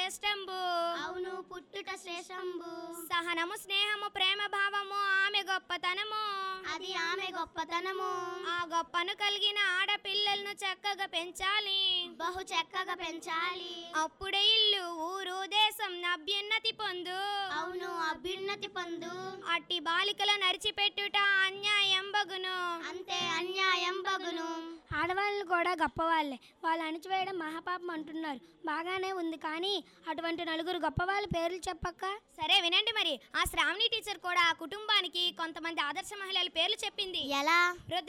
శ్రేష్టంబు అవును పుట్టుట శ్రేషంబు సహనము స్నేహము ప్రేమ భావము ఆమె గొప్పతనము అది ఆమె గొప్పతనము ఆ గొప్పను కలిగిన ఆడపిల్లలను చక్కగా పెంచాలి బహు చక్కగా పెంచాలి అప్పుడే ఇల్లు ఊరు దేశం అభ్యున్నతి పొందు అవును అభ్యున్నతి పొందు అట్టి బాలికల నరిచిపెట్టుట అన్యాయం బగును అంతే అన్యాయం బగును ఆడవాళ్ళు కూడా గొప్పవాళ్ళే వాళ్ళు అణిచివేయడం మహాపాపం అంటున్నారు బాగానే ఉంది కానీ అటువంటి నలుగురు గొప్పవాళ్ళ పేర్లు చెప్పక్క సరే వినండి మరి ఆ శ్రావణి టీచర్ కూడా ఆ కుటుంబానికి కొంతమంది ఆదర్శ మహిళల పేర్లు చెప్పింది ఎలా రుద్ర